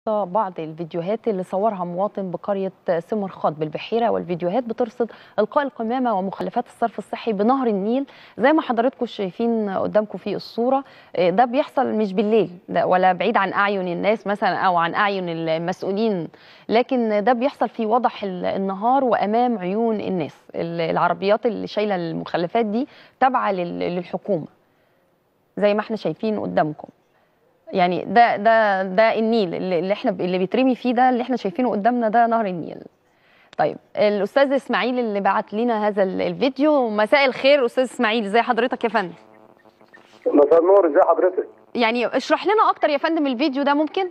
بعض الفيديوهات اللي صورها مواطن بقرية سمرخاط بالبحيرة والفيديوهات بترصد إلقاء القمامة ومخلفات الصرف الصحي بنهر النيل زي ما حضراتكم شايفين قدامكم في الصورة آه، ده بيحصل مش بالليل ده ولا بعيد عن أعين الناس مثلا أو عن أعين المسؤولين لكن ده بيحصل في وضح ال- النهار وأمام عيون الناس ال- العربيات اللي شايلة المخلفات دي تابعة لل- للحكومة زي ما احنا شايفين قدامكم يعني ده ده ده النيل اللي اللي احنا اللي بيترمي فيه ده اللي احنا شايفينه قدامنا ده نهر النيل طيب الاستاذ اسماعيل اللي بعت لنا هذا ال- الفيديو مساء الخير استاذ اسماعيل ازي حضرتك يا فندم مساء النور ازي حضرتك يعني اشرح لنا اكتر يا فندم الفيديو ده ممكن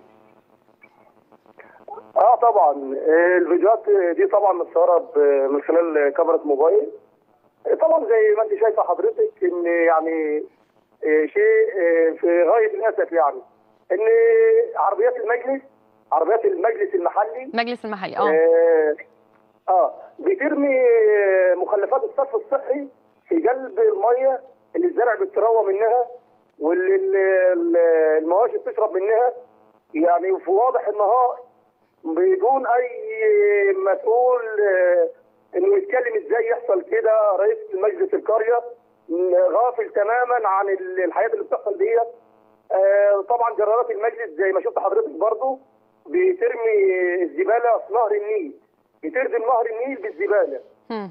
اه طبعا آه، الفيديوهات دي طبعا متصوره ب- من خلال كاميرا موبايل آه، طبعا زي ما انت شايفه حضرتك ان يعني آه، شيء آه، في غايه الاسف يعني ان عربيات المجلس عربيات المجلس المحلي مجلس المحلي اه اه اه بترمي آه، مخلفات الصرف الصحي في قلب الميه اللي الزرع بيتروى منها واللي ال- ال- المواشي بتشرب منها يعني في واضح النهار بدون اي مسؤول آه، انه يتكلم ازاي يحصل كده رئيس مجلس القريه م- غافل تماما عن ال- الحياه اللي بتحصل ديت آه، طبعا جرارات المجلس زي ما شفت حضرتك برضو بترمي الزباله في نهر النيل بتردم نهر النيل بالزباله هم.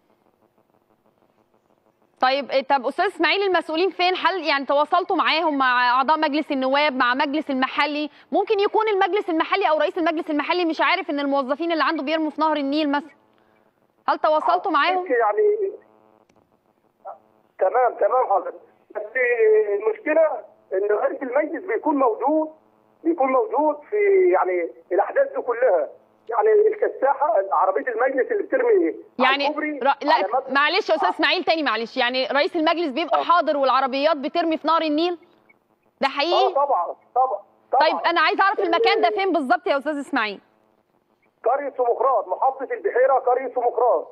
طيب إيه، طب استاذ اسماعيل المسؤولين فين هل يعني تواصلتوا معاهم مع اعضاء مجلس النواب مع مجلس المحلي ممكن يكون المجلس المحلي او رئيس المجلس المحلي مش عارف ان الموظفين اللي عنده بيرموا في نهر النيل مثلا هل تواصلتوا معاهم يعني تمام تمام حضرتك بس المشكله ان رئيس المجلس بيكون موجود بيكون موجود في يعني الاحداث دي كلها يعني الكساحه عربيه المجلس اللي بترمي على يعني الكوبري ر... لا على مد- معلش يا استاذ اسماعيل تاني معلش يعني رئيس المجلس بيبقى حاضر والعربيات بترمي في نهر النيل ده اه حقيقي طبعا طبعا طبعا طيب انا عايز اعرف المكان ده فين بالظبط يا استاذ اسماعيل قريه سمقراط محافظه البحيره قريه سمقراط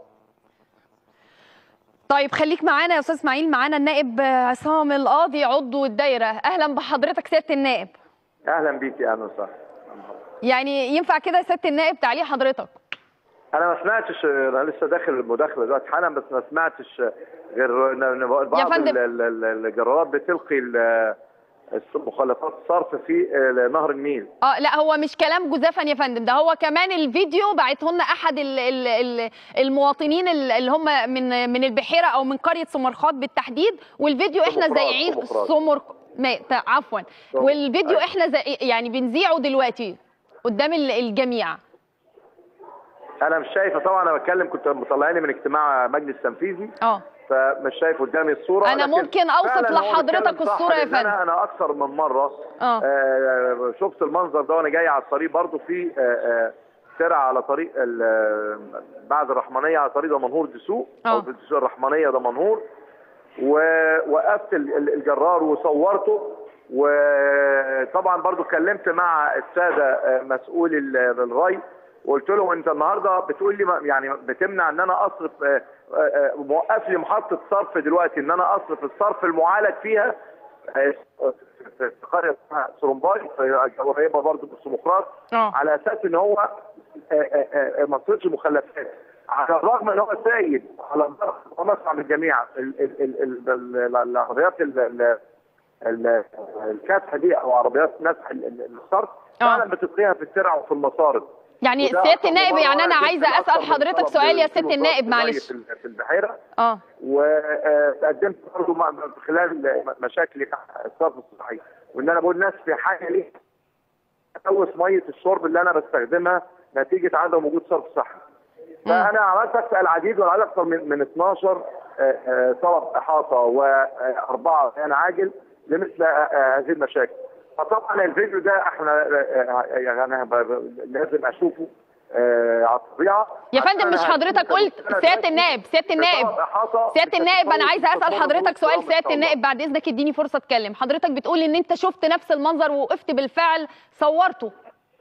طيب خليك معانا يا استاذ اسماعيل معانا النائب عصام القاضي عضو الدايره اهلا بحضرتك سياده النائب اهلا بيك يا اهلا وسهلا يعني ينفع كده يا سياده النائب تعليق حضرتك انا ما سمعتش انا لسه داخل المداخله دلوقتي حالا بس ما سمعتش غير ان إن بعض فندم. ال- ال- ال- الجرارات بتلقي ال- مخلفات الصرف في نهر النيل اه لا هو مش كلام جزافا يا فندم ده هو كمان الفيديو بعته لنا احد ال ال ال المواطنين ال- اللي هم من من البحيره او من قريه سمرخاط بالتحديد والفيديو احنا سمرخاط، زايعين سمرخاط. سمر ما ت- عفوا سمر- والفيديو أيوة. احنا زي يعني بنذيعه دلوقتي قدام ال- الجميع انا مش شايفه طبعا انا بتكلم كنت مطلعيني من اجتماع مجلس تنفيذي اه فمش شايف قدامي الصوره أنا لكن ممكن أوصف فعلاً هو لحضرتك بيتكلم صح، الصورة يا لأن انا فندم. انا اكثر من مره اه آه، شفت المنظر ده وانا جاي على الطريق برضو في آه، آه، ترع على طريق ال- آه، بعد الرحمنيه على طريق دمنهور دسوق آه. او في دسوق الرحمنيه دمنهور ووقفت ال- ال- الجرار وصورته وطبعا برضو اتكلمت مع الساده آه، مسؤول ال- الغي وقلت له انت النهارده بتقول لي ما- يعني بتمنع ان انا اصرف آه، آه، آه، موقف لي محطه صرف دلوقتي ان انا اصرف الصرف المعالج فيها آه، في قريه اسمها سرومباي في قريبه برضه من السمقراط اه على اساس ان هو آه، آه، آه، ما تصيرش مخلفات على الرغم ان هو سايد على الضغط ومسمع من الجميع ال- ال- ال- ال- ال- العربيات ال- ال- ال- الكاسحه دي او عربيات مسح ال- ال- الصرف آه. فعلا بتلقيها في الترع وفي المصارف يعني وده سياده أكثر النائب مرة يعني انا جبت عايزه أكثر اسال من حضرتك طلب سؤال يا في سياده مصارف النائب في معلش في ال- في البحيره اه وقدمت برضه مع- خلال مشاكلي مع الصرف الصحي وان انا بقول الناس في حاجه ليه تلوث ميه الشرب اللي انا بستخدمها نتيجه عدم وجود صرف صحي. فانا عملت اكثر العديد وعملت اكثر من من 12 آه، آه، طلب احاطه واربعه بيان عاجل لمثل آه، آه، هذه المشاكل. فطبعا الفيديو ده احنا آه، آه، يعني انا ب- ب- لازم اشوفه آه، على الطبيعه يا فندم عشان مش أنا حضرتك هديك قلت مشكلة سياده دلوقتي النائب سياده في النائب طلب إحاطة سياده النائب انا عايزه اسال بتتطور حضرتك سؤال بالتطور سياده النائب بعد اذنك اديني فرصه اتكلم حضرتك بتقول ان انت شفت نفس المنظر ووقفت بالفعل صورته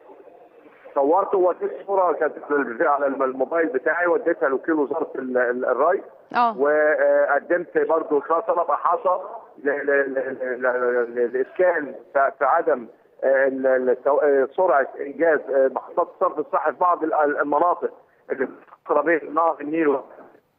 صورته ووديت صوره كانت في- على الموبايل بتاعي وديتها لوكيل وزاره ال- ال- الري اه وقدمت برضه طلب احاطه ل- ل- ل- ل- ل- لاسكان في في عدم آه، ال- ال- التو- آه، سرعه انجاز آه، محطات الصرف الصحي في بعض ال- المناطق اللي متأثرة بين نهر النيل و-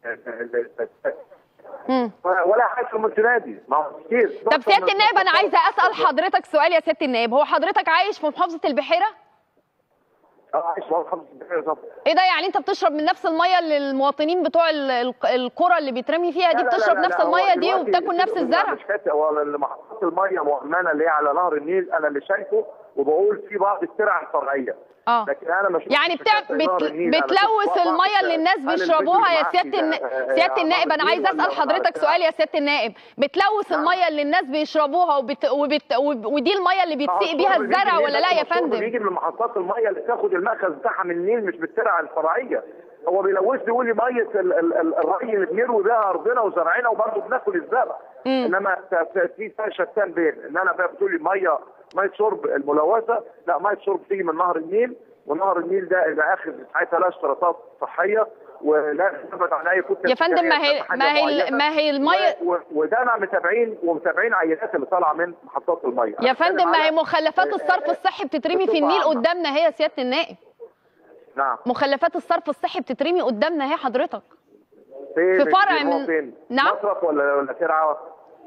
مم. ولا حاجه في المنتنادي ما هو كتير طب سياده النائب انا عايزه اسال حضرتك سؤال يا سياده النائب هو حضرتك عايش في محافظه البحيره اه عايش في محافظة البحيرة طبعا. ايه ده يعني انت بتشرب من نفس الميه اللي المواطنين بتوع ال- ال- القرى اللي بيترمي فيها دي لا، لا، بتشرب لا، لا، نفس هو الميه دي دلوقتي وبتاكل نفس لا، الزرع مش حته هو اللي محطات الميه مؤمنه اللي هي على نهر النيل انا اللي شايفه وبقول في بعض الترع الفرعيه اه لكن انا مش يعني بتاع بت... بتلوث الميه اللي الناس بيشربوها يا سياده النا... سياده النائب انا عايزه اسال حضرتك سؤال يا سياده النائب بتلوث نعم. الميه اللي الناس بيشربوها وبت... وبت... وب- ودي الميه اللي بيتسقي بيها الزرع ولا لا يا فندم بيجي من محطات الميه اللي تاخد المأخذ بتاعها من النيل مش بالترع الفرعيه هو بيلوث يقول لي ميه ال- ال- ال- الري اللي بنروي بيها ارضنا وزرعنا وبرضه بناكل الزرع مم. انما ت- ت- في فرق شتان بين ان انا بقى بتقول لي ميه ميه شرب الملوثه لا ميه شرب تيجي من نهر النيل ونهر النيل ده اذا اخذ ساعتها لها اشتراطات صحيه ولا ثبت على اي كتله يا فندم ما هي حاجة ما هي معينة. ما هي الميه و- و- وده انا متابعين ومتابعين عينات اللي طالعه من محطات الميه يا فندم ما هي على- مخلفات الصرف الصحي بتترمي في النيل قدامنا هي يا سياده النائب نعم مخلفات الصرف الصحي بتترمي قدامنا اهي حضرتك فين في فرع فين هو من- فين؟ نعم. مصرف ولا ولا ترعه؟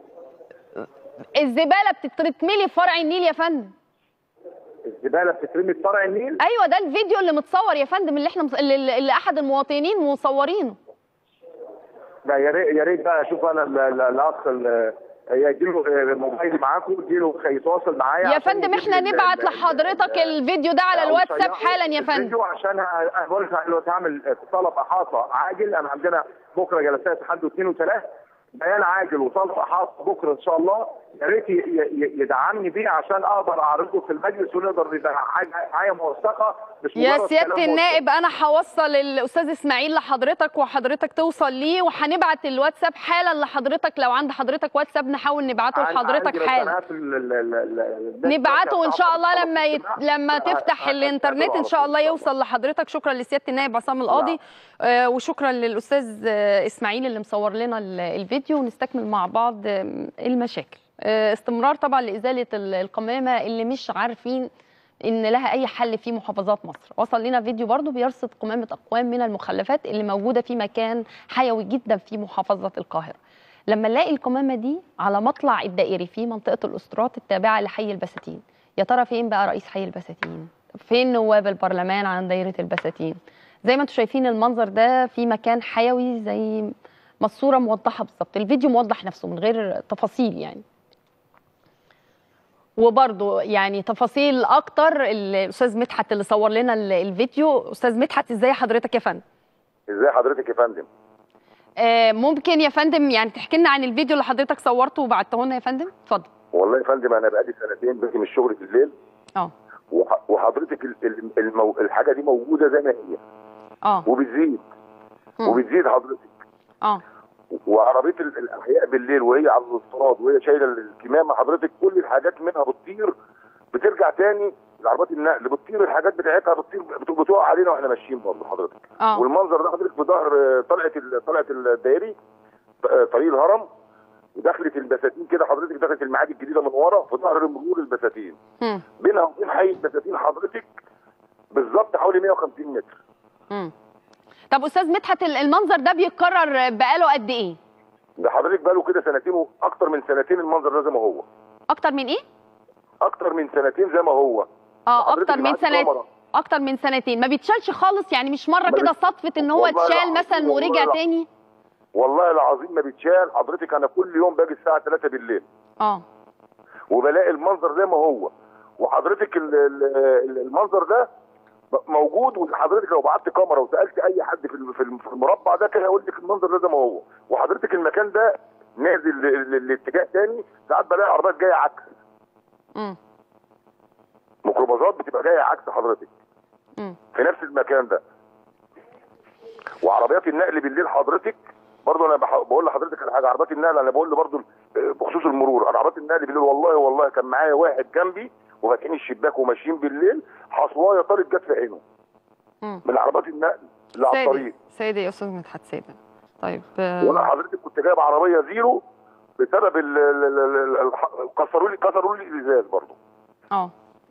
الزباله بتترمي في فرع النيل يا فندم الزباله بتترمي في فرع النيل ايوه ده الفيديو اللي متصور يا فندم اللي احنا مص... اللي, اللي احد المواطنين مصورينه لا يا ريت يا ريت بقى اشوف انا ال- ال- الاخ ال- يديله موبايلي معاكم يديله يتواصل معايا يا عشان فندم يجيب احنا لي ال- نبعت ال- لحضرتك ال- الفيديو ده على أو الواتساب يشيروا حالا يا فندم الفيديو عشان ه- انا بقول لك دلوقتي هعمل طلب احاطه عاجل انا عندنا بكره جلسات حد واثنين وثلاث بيان عاجل وطلب احاطه بكره ان شاء الله يا ريت ي- ي- يدعمني بيه عشان اقدر اعرضه في المجلس ونقدر يبقى حاجه حاجه موثقه مش يا مجرد سياده كلام النائب انا هوصل الاستاذ اسماعيل لحضرتك وحضرتك توصل ليه وهنبعت الواتساب حالا لحضرتك لو عند حضرتك واتساب نحاول نبعته عن- لحضرتك عندي حالا رسالات ال- ال- ال- ال- الناس نبعته ان شاء الله بتاعت لما يت... الاجتماع. لما ه- تفتح ه- الانترنت هتابعه ان شاء على الله طول. يوصل لحضرتك شكرا لسياده النائب عصام القاضي آه وشكرا للاستاذ آه اسماعيل اللي مصور لنا ال- الفيديو ونستكمل مع بعض آه، المشاكل آه استمرار طبعا لازاله ال- القمامه اللي مش عارفين ان لها اي حل في محافظات مصر وصل لنا فيديو برضو بيرصد قمامه اقوام من المخلفات اللي موجوده في مكان حيوي جدا في محافظه القاهره لما نلاقي القمامه دي على مطلع الدائري في منطقه الاسطرات التابعه لحي البساتين يا ترى فين بقى رئيس حي البساتين فين نواب البرلمان عن دايره البساتين زي ما انتم شايفين المنظر ده في مكان حيوي زي ما الصوره موضحه بالظبط الفيديو موضح نفسه من غير تفاصيل يعني وبرضه يعني تفاصيل اكتر الاستاذ مدحت اللي صور لنا ال- الفيديو استاذ مدحت ازاي حضرتك يا فندم ازاي حضرتك يا فندم آه ممكن يا فندم يعني تحكي لنا عن الفيديو اللي حضرتك صورته وبعته لنا يا فندم اتفضل والله يا فندم انا بقالي سنتين باجي من الشغل بالليل اه وح- وحضرتك ال- ال- المو... الحاجه دي موجوده زي ما هي اه وبتزيد مم. وبتزيد حضرتك اه وعربيه ال- الاحياء بالليل وهي على الاستراد وهي شايله الكمامه حضرتك كل الحاجات منها بتطير بترجع تاني العربيات النقل بتطير الحاجات بتاعتها بتطير بت- بتقع علينا واحنا ماشيين برضه حضرتك اه والمنظر ده حضرتك في ظهر آه، طلعت ال- طلعت الدائري آه، طريق الهرم ودخلت البساتين كده حضرتك دخلت المعادي الجديده من ورا في ظهر مرور البساتين مم. بينها وبين حي البساتين حضرتك بالظبط حوالي 150 متر مم. طب استاذ مدحت ال- المنظر ده بيتكرر بقاله قد ايه ده حضرتك بقاله كده سنتين واكتر من سنتين المنظر ده زي ما هو اكتر من ايه اكتر من سنتين زي ما هو اه حضرتك اكتر من معاك سنه كاميرا. اكتر من سنتين ما بيتشالش خالص يعني مش مره ما كده بيت- صدفه ان هو والله اتشال العظيم مثلا والله ورجع العظيم. تاني والله العظيم ما بيتشال حضرتك انا كل يوم باجي الساعه 3 بالليل اه وبلاقي المنظر زي ما هو وحضرتك ال- ال- المنظر ده موجود وحضرتك لو بعت كاميرا وسالت اي حد في الم- في الم- في المربع ده كان هيقول لك المنظر ده زي ما هو وحضرتك المكان ده نازل ل- ل- لاتجاه تاني ساعات بلاقي عربيات جايه عكس امم ميكروباصات بتبقى جايه عكس حضرتك امم في نفس المكان ده وعربيات النقل بالليل حضرتك برضه انا بح- بقول لحضرتك على حاجه عربيات النقل انا بقول برضه بخصوص المرور انا عربيات النقل بالليل والله والله كان معايا واحد جنبي وفاتحين الشباك وماشيين بالليل حصوايه طارت جت في عينه امم من عربيات النقل اللي على سيدي الطريق سيدي يا استاذ مدحت سيدي طيب آه، وانا حضرتك كنت جايب عربيه زيرو بسبب ال- ال- ال- ال- الح- كسروا لي كسروا لي الازاز برضه اه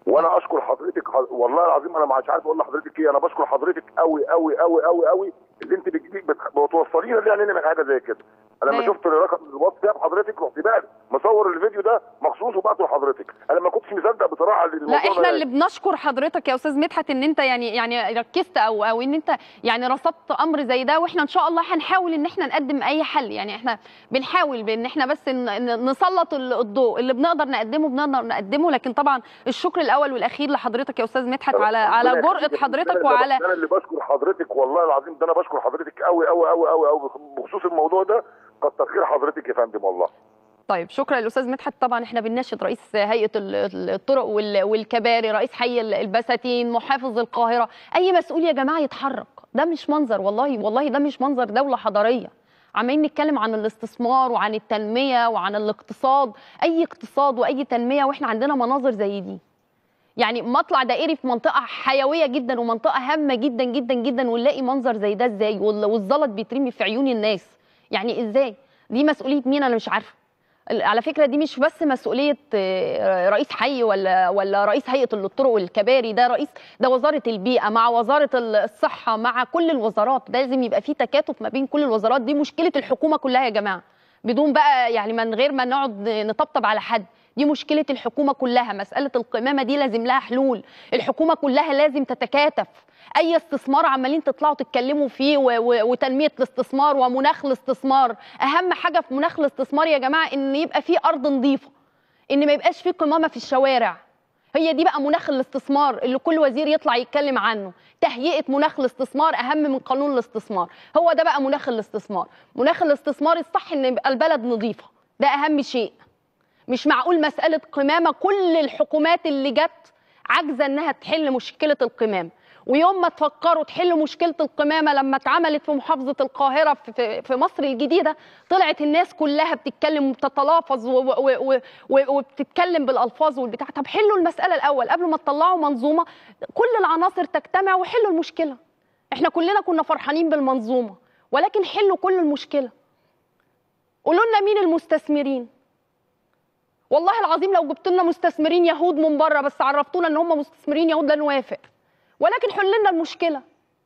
وانا اشكر حضرتك ح- والله العظيم انا مش عارف اقول لحضرتك ايه انا بشكر حضرتك قوي قوي قوي قوي قوي اللي انت بتجيبي بت- بتوصلينا ليه علينا من حاجه زي كده انا لما أيوة. شفت رقم الواتساب حضرتك رحت بقى مصور الفيديو ده مخصوص وبعته لحضرتك انا ما كنتش مصدق بصراحه لا الموضوع احنا ده اللي بنشكر حضرتك يا استاذ مدحت ان انت يعني يعني ركزت او او ان انت يعني رصدت امر زي ده واحنا ان شاء الله هنحاول ان احنا نقدم اي حل يعني احنا بنحاول بان احنا بس ن- ن- نسلط ال- الضوء اللي بنقدر نقدمه بنقدر نقدمه لكن طبعا الشكر الاول والاخير لحضرتك يا استاذ مدحت على على ربنا جرأة يخليك. حضرتك أنا اللي- وعلى انا اللي بشكر حضرتك والله العظيم ده انا بشكر حضرتك قوي قوي قوي قوي قوي بخصوص الموضوع ده كتر خير حضرتك يا فندم والله طيب شكرا للاستاذ مدحت طبعا احنا بنناشد رئيس هيئه ال- ال- الطرق وال- والكباري رئيس حي ال- البساتين محافظ القاهره اي مسؤول يا جماعه يتحرك ده مش منظر والله والله ده مش منظر دوله حضاريه عمالين نتكلم عن الاستثمار وعن التنميه وعن الاقتصاد اي اقتصاد واي تنميه واحنا عندنا مناظر زي دي يعني مطلع دائري في منطقه حيويه جدا ومنطقه هامه جدا جدا جدا ونلاقي منظر زي ده ازاي وال- والزلط بيترمي في عيون الناس يعني ازاي دي مسؤوليه مين انا مش عارفه على فكره دي مش بس مسؤوليه آه، رئيس حي ولا ولا رئيس هيئه الطرق والكباري ده رئيس ده وزاره البيئه مع وزاره الصحه مع كل الوزارات ده لازم يبقى في تكاتف ما بين كل الوزارات دي مشكله الحكومه كلها يا جماعه بدون بقى يعني من غير ما نقعد نطبطب على حد دي مشكله الحكومه كلها مساله القمامه دي لازم لها حلول الحكومه كلها لازم تتكاتف اي استثمار عمالين تطلعوا تتكلموا فيه و- و- وتنميه الاستثمار ومناخ الاستثمار اهم حاجه في مناخ الاستثمار يا جماعه ان يبقى فيه ارض نظيفه ان ما يبقاش فيه قمامه في الشوارع هي دي بقى مناخ الاستثمار اللي كل وزير يطلع يتكلم عنه تهيئه مناخ الاستثمار اهم من قانون الاستثمار هو ده بقى مناخ الاستثمار مناخ الاستثمار الصح ان يبقى البلد نظيفه ده اهم شيء مش معقول مساله قمامه كل الحكومات اللي جت عاجزه انها تحل مشكله القمامه ويوم ما تفكروا تحلوا مشكله القمامه لما اتعملت في محافظه القاهره في- في في مصر الجديده طلعت الناس كلها بتتكلم وبتتلافظ و- و- و- و- وبتتكلم بالالفاظ والبتاع طب حلوا المساله الاول قبل ما تطلعوا منظومه كل العناصر تجتمع وحلوا المشكله احنا كلنا كنا فرحانين بالمنظومه ولكن حلوا كل المشكله قولوا لنا مين المستثمرين والله العظيم لو جبت لنا مستثمرين يهود من بره بس عرفتونا ان هم مستثمرين يهود لا نوافق ولكن حل لنا المشكله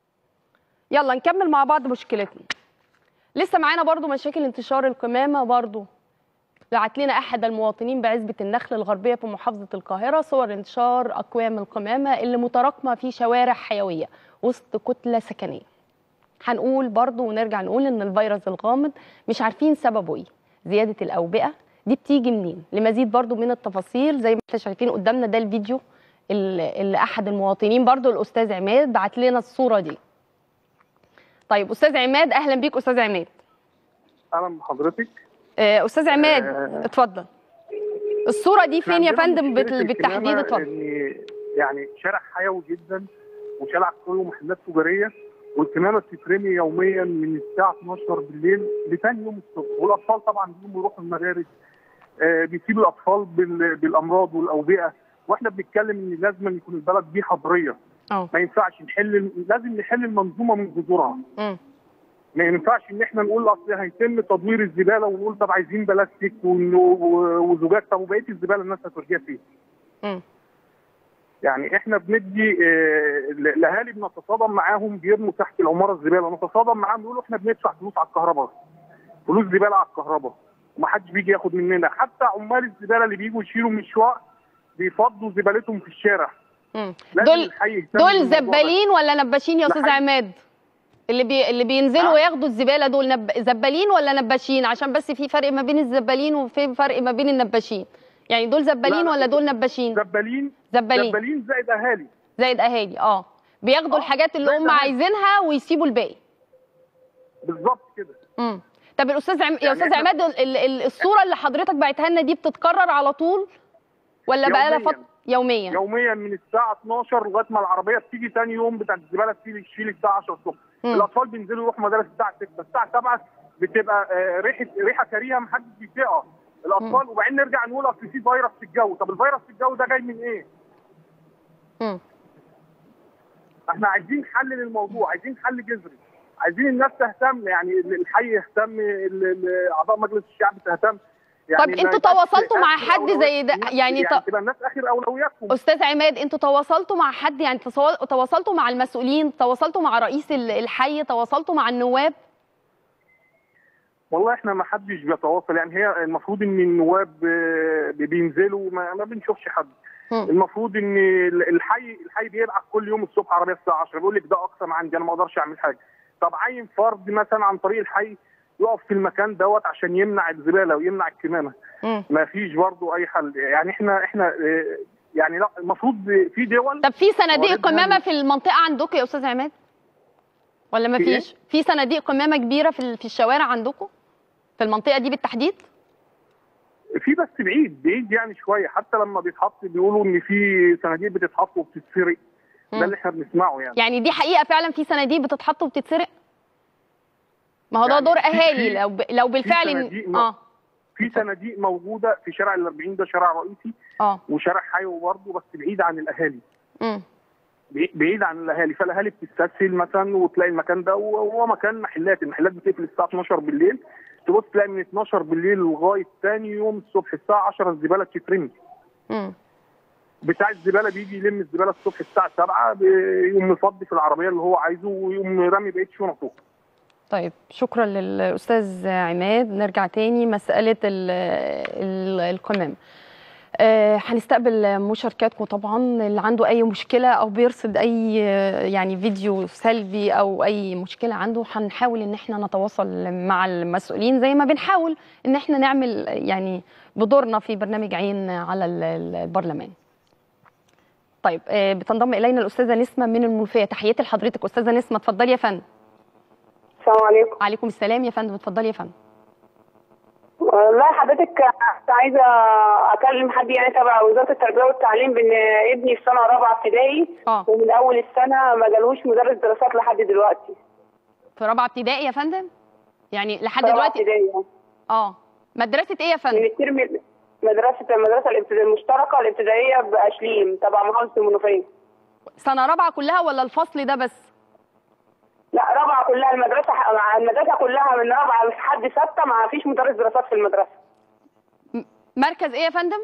يلا نكمل مع بعض مشكلتنا لسه معانا برضو مشاكل انتشار القمامه برضو بعت لنا احد المواطنين بعزبه النخل الغربيه في محافظه القاهره صور انتشار اقوام القمامه اللي متراكمه في شوارع حيويه وسط كتله سكنيه هنقول برضو ونرجع نقول ان الفيروس الغامض مش عارفين سببه ايه زياده الاوبئه دي بتيجي منين لمزيد برضو من التفاصيل زي ما احنا شايفين قدامنا ده الفيديو اللي اللي احد المواطنين برضو الاستاذ عماد بعت لنا الصوره دي طيب استاذ عماد اهلا بيك استاذ عماد اهلا بحضرتك آه، استاذ عماد آه. اتفضل الصوره دي فين يا عندنا فندم مشكلة بال- بالتحديد الكمامة اتفضل إن يعني شارع حيوي جدا وشارع كله محلات تجاريه والكمامه بتترمي يوميا من الساعه 12 بالليل لتاني يوم الصبح والاطفال طبعا بيقوموا يروحوا المدارس آه بيسيبوا الاطفال بال- بالامراض والاوبئه واحنا بنتكلم ان لازم يكون البلد دي حضريه اه ما ينفعش نحل لازم نحل المنظومه من جذورها مم. ما ينفعش ان احنا نقول اصل هيتم تدوير الزباله ونقول طب عايزين بلاستيك ون- و- وزجاج طب وبقيه الزباله الناس هتوديها فين؟ مم. يعني احنا بندي آه، ل- الاهالي بنتصادم معاهم بيرموا تحت العماره الزباله نتصادم معاهم يقولوا احنا بندفع فلوس على الكهرباء فلوس زباله على الكهرباء ومحدش بيجي ياخد مننا حتى عمال الزباله اللي بيجوا يشيلوا من الشقق بيفضوا زبالتهم في الشارع مم. لازم دول الحي يهتم دول بالموضوع ده. زبالين ولا نباشين يا استاذ لحد- عماد اللي بي... اللي بينزلوا نعم. وياخدوا الزباله دول نب... زبالين ولا نباشين عشان بس في فرق ما بين الزبالين وفي فرق ما بين النباشين يعني دول زبالين لا، ولا دول نباشين زبالين زبالين زبالين زائد اهالي زائد اهالي اه بياخدوا آه، الحاجات اللي زائد هم أهالي. عايزينها ويسيبوا الباقي بالظبط كده امم طب الاستاذ عم... يا يعني استاذ إحنا- عماد ال... ال... الصوره اللي حضرتك بعتها لنا دي بتتكرر على طول ولا بقى لها يومياً. فتره يوميا يوميا من الساعه 12 لغايه ما العربيه بتيجي ثاني يوم بتاعت الزباله تشيل تشيل الساعه 10 الصبح مم. الاطفال بينزلوا يروحوا مدارس الساعه 6 الساعه 7 بتبقى آه، ريحه ريحه كريهه محدش بيطيقها الاطفال وبعدين نرجع نقول اصل في فيروس في الجو طب الفيروس في الجو ده جاي من ايه؟ مم. احنا عايزين حل للموضوع عايزين حل جذري عايزين الناس تهتم يعني الحي يهتم ال- ال- اعضاء مجلس الشعب تهتم يعني طب ما انتوا يبقاش تواصلتوا مع آخر حد أولويات زي ده؟ الناس، يعني ط- تبقى الناس اخر اولوياتهم استاذ عماد انتوا تواصلتوا مع حد يعني تصو- تواصلتوا مع المسؤولين تواصلتوا مع رئيس ال- الحي تواصلتوا مع النواب والله احنا ما حدش بيتواصل يعني هي المفروض ان النواب آه، بينزلوا ما, ما بنشوفش حد مم. المفروض ان ال- الحي الحي بيبعت كل يوم الصبح عربيه الساعه 10 بيقول لك ده اقصى ما عندي انا ما اقدرش اعمل حاجه طب عين فرد مثلا عن طريق الحي يقف في المكان دوت عشان يمنع الزباله ويمنع الكمامه مم. ما فيش برضه اي حل يعني احنا احنا آه، يعني لا المفروض في دول طب في صناديق موردها قمامه من- في المنطقه عندكم يا استاذ عماد ولا ما في فيش في صناديق قمامه كبيره في ال- في الشوارع عندكم في المنطقه دي بالتحديد في بس بعيد بعيد يعني شويه حتى لما بيتحط بيقولوا ان في صناديق بتتحط وبتتسرق مم. ده اللي احنا بنسمعه يعني يعني دي حقيقه فعلا في صناديق بتتحط وبتتسرق ما هو ده يعني دور في- اهالي في- لو ب... لو بالفعل إن- صناديق م- اه في صناديق موجوده في شارع ال 40 ده شارع رئيسي اه وشارع حيوي برضه بس بعيد عن الاهالي مم. بعيد- بعيد عن الاهالي فالاهالي بتستسهل مثلا وتلاقي المكان ده وهو مكان محلات المحلات بتقفل الساعه 12 بالليل تبص تلاقي من 12 بالليل لغايه ثاني يوم الصبح الساعه 10 الزباله بتترمي مم. بتاع الزباله بيجي يلم الزباله الصبح الساعه 7 بيقوم مفضي في العربيه اللي هو عايزه ويقوم رامي بقيه شنطه طيب شكرا للاستاذ عماد نرجع تاني مساله ال ال القمام آه، هنستقبل مشاركاتكم طبعا اللي عنده اي مشكله او بيرصد اي آه، يعني فيديو سلبي او اي مشكله عنده هنحاول ان احنا نتواصل مع المسؤولين زي ما بنحاول ان احنا نعمل يعني بدورنا في برنامج عين على ال- ال- البرلمان طيب آه، بتنضم الينا الاستاذه نسمه من المنوفيه تحياتي لحضرتك استاذه نسمه اتفضلي يا فندم السلام عليكم عليكم السلام يا فندم اتفضلي يا فندم والله حضرتك كنت عايزه اكلم حد يعني تبع وزاره التربيه والتعليم بان ابني في سنه رابعه ابتدائي اه ومن اول السنه ما جالوش مدرس دراسات لحد دلوقتي في رابعه ابتدائي يا فندم يعني لحد رابعة دلوقتي ابتدائي اه مدرسه ايه يا من فندم الترم مدرسه المدرسه الابتدائيه المشتركه الابتدائيه باشليم تبع محافظه المنوفيه سنه رابعه كلها ولا الفصل ده بس لا رابعه كلها المدرسه المدرسه كلها من رابعه لحد سته ما فيش مدرس دراسات في المدرسه مركز ايه يا فندم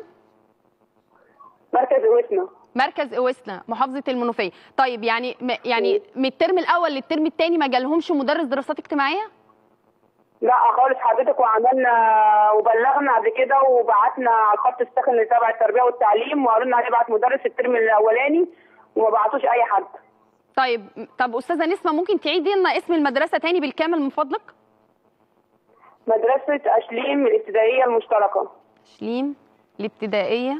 مركز اوسنا مركز اوسنا محافظه المنوفيه طيب يعني م- يعني من الترم الاول للترم الثاني ما جالهمش مدرس دراسات اجتماعيه لا خالص حضرتك وعملنا وبلغنا قبل كده وبعتنا على الخط الساخن اللي تبع التربيه والتعليم وقالوا لنا هنبعت مدرس الترم الاولاني وما بعتوش اي حد طيب طب استاذه نسمه ممكن تعيدي لنا اسم المدرسه تاني بالكامل من فضلك مدرسه اشليم الابتدائيه المشتركه شليم الابتدائيه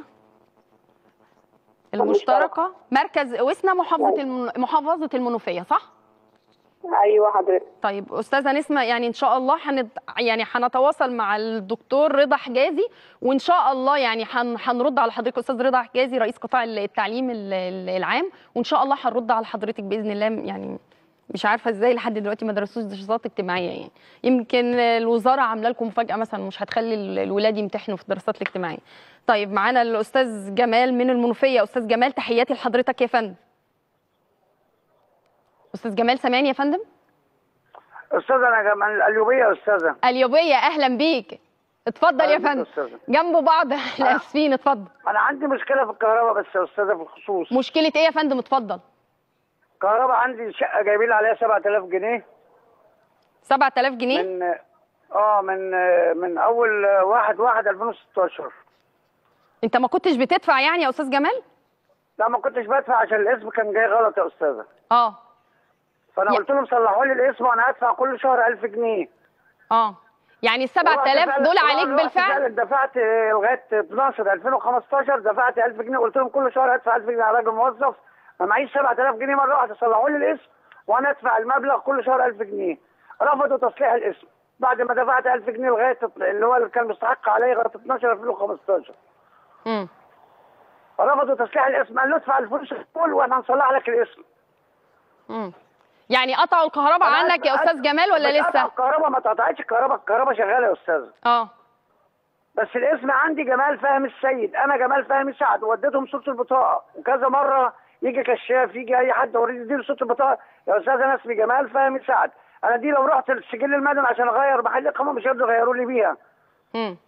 المشتركه مركز اوسنا محافظه الم... محافظه المنوفيه صح ايوه حضرتك طيب استاذه نسمه يعني ان شاء الله هنت... يعني هنتواصل مع الدكتور رضا حجازي وان شاء الله يعني هن... هنرد على حضرتك استاذ رضا حجازي رئيس قطاع التعليم ال- ال- العام وان شاء الله هنرد على حضرتك باذن الله يعني مش عارفه ازاي لحد دلوقتي ما درسوش دراسات اجتماعيه يعني يمكن الوزاره عامله لكم مفاجاه مثلا مش هتخلي ال- الولاد يمتحنوا في الدراسات الاجتماعيه طيب معانا الاستاذ جمال من المنوفيه استاذ جمال تحياتي لحضرتك يا فندم استاذ جمال سامعني يا فندم استاذه انا جمال القليوبيه يا استاذه اليوبية أهلا بيك اتفضل يا أهلا بك فندم أستاذة. جنب بعض احنا اسفين اتفضل انا عندي مشكله في الكهرباء بس يا استاذه في الخصوص مشكلة ايه يا فندم اتفضل الكهرباء عندي شقه جايبين لي عليها 7000 جنيه 7000 جنيه من اه من من اول 1 1 2016 انت ما كنتش بتدفع يعني يا استاذ جمال لا ما كنتش بدفع عشان الاسم كان جاي غلط يا استاذه اه فانا يا- قلت لهم صلحوا لي الاسم وانا هدفع كل شهر 1000 جنيه اه يعني ال 7000 دول عليك بالفعل دفعت آه، لغايه 12 2015 دفعت 1000 جنيه قلت لهم كل شهر هدفع 1000 جنيه على راجل موظف ما معيش 7000 جنيه مره واحده صلحوا لي الاسم وانا ادفع المبلغ كل شهر 1000 جنيه رفضوا تصليح الاسم بعد ما دفعت 1000 جنيه لغايه اللي هو اللي كان مستحق عليا لغايه 12 2015 امم رفضوا تصليح الاسم قال له ادفع الفلوس الكل واحنا هنصلح لك الاسم امم يعني قطعوا الكهرباء أنا عنك يا أدفع- استاذ جمال ولا بتقطع لسه الكهرباء ما اتقطعتش الكهرباء الكهرباء شغاله يا استاذ اه بس الاسم عندي جمال فهمي السيد انا جمال فهمي سعد وديتهم صوره البطاقه وكذا مره يجي كشاف يجي اي حد اوريدي يديله صوره البطاقه يا استاذ انا اسمي جمال فهمي سعد انا دي لو رحت السجل المدني عشان اغير محل اقامه مش هيقدروا يغيروا لي بيها امم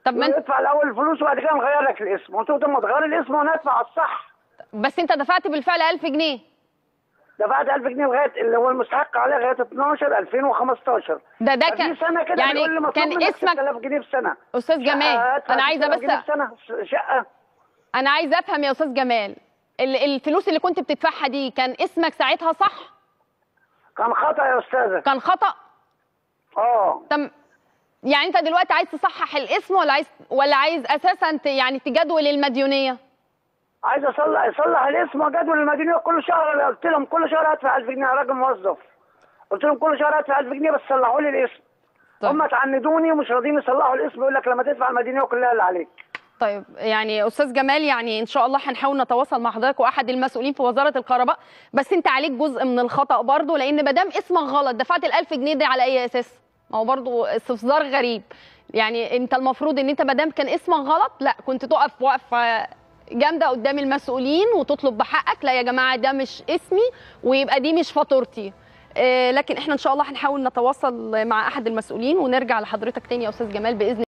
طب ما انت ادفع الاول الفلوس وبعد كده نغير لك الاسم قلت له طب ما تغير الاسم وانا ادفع الصح بس انت دفعت بالفعل 1000 جنيه دفعت 1000 جنيه لغايه اللي هو المستحق عليه لغايه 12 2015 ده ده ففي كان سنه كده يعني بيقول لي مطلوب كان منك اسمك 6000 جنيه في سنه استاذ جمال شقة، أدفع انا عايزه 6000 جنيه بس في سنه شقه انا عايزه افهم يا استاذ جمال ال- الفلوس اللي كنت بتدفعها دي كان اسمك ساعتها صح كان خطا يا استاذه كان خطا اه طب يعني انت دلوقتي عايز تصحح الاسم ولا عايز ولا عايز اساسا ت- يعني تجدول المديونيه عايز اصلح اصلح الاسم وجدول المدينه كل شهر قلت لهم كل شهر هدفع 1000 جنيه راجل موظف قلت لهم كل شهر هدفع 1000 جنيه بس صلحوا لي الاسم طيب. هم تعندوني ومش راضيين يصلحوا الاسم يقول لك لما تدفع المدينه كلها اللي عليك طيب يعني استاذ جمال يعني ان شاء الله هنحاول نتواصل مع حضرتك واحد المسؤولين في وزاره الكهرباء بس انت عليك جزء من الخطا برضه لان ما دام اسمك غلط دفعت ال1000 جنيه دي على اي اساس؟ ما هو برضه استفسار غريب يعني انت المفروض ان انت ما دام كان اسمك غلط لا كنت تقف وقفه جامده قدام المسؤولين وتطلب بحقك لا يا جماعه ده مش اسمي ويبقى دي مش فاتورتي آه، لكن احنا ان شاء الله هنحاول نتواصل مع احد المسؤولين ونرجع لحضرتك تاني يا استاذ جمال باذن